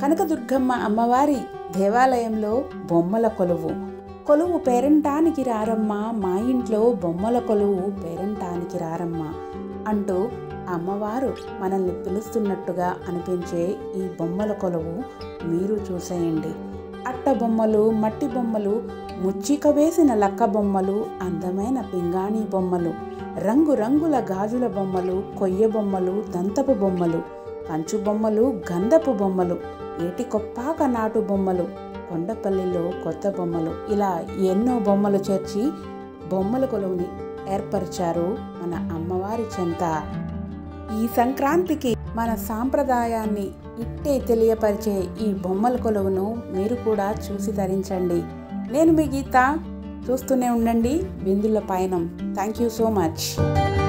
కనకదుర్గమ్మ అమ్మవారి దేవాలయంలో బొమ్మల కొలువు కొలువు పేరంటానికి రారమ్మా మా ఇంట్లో బొమ్మల కొలువు పేరంటానికి రారమ్మా అంటూ అమ్మవారు మనల్ని పిలుస్తున్నట్టుగా అనిపించే ఈ బొమ్మల కొలువు మీరు చూసేయండి అట్ట బొమ్మలు మట్టి బొమ్మలు ముచ్చిక వేసిన లక్క బొమ్మలు అందమైన పింగాణి బొమ్మలు రంగురంగుల గాజుల బొమ్మలు కొయ్య బొమ్మలు దంతపు బొమ్మలు కంచు బొమ్మలు గంధపు బొమ్మలు ఏటి కొప్పాక నాటు బొమ్మలు కొండపల్లిలో కొత్త బొమ్మలు ఇలా ఎన్నో బొమ్మలు చేర్చి బొమ్మల కొలువుని ఏర్పరిచారు మన అమ్మవారి చెంత ఈ సంక్రాంతికి మన సాంప్రదాయాన్ని ఇట్టే తెలియపరిచే ఈ బొమ్మల కొలువును మీరు కూడా చూసి ధరించండి నేను మీ గీత చూస్తూనే ఉండండి బిందుల పయనం థ్యాంక్ యూ సో మచ్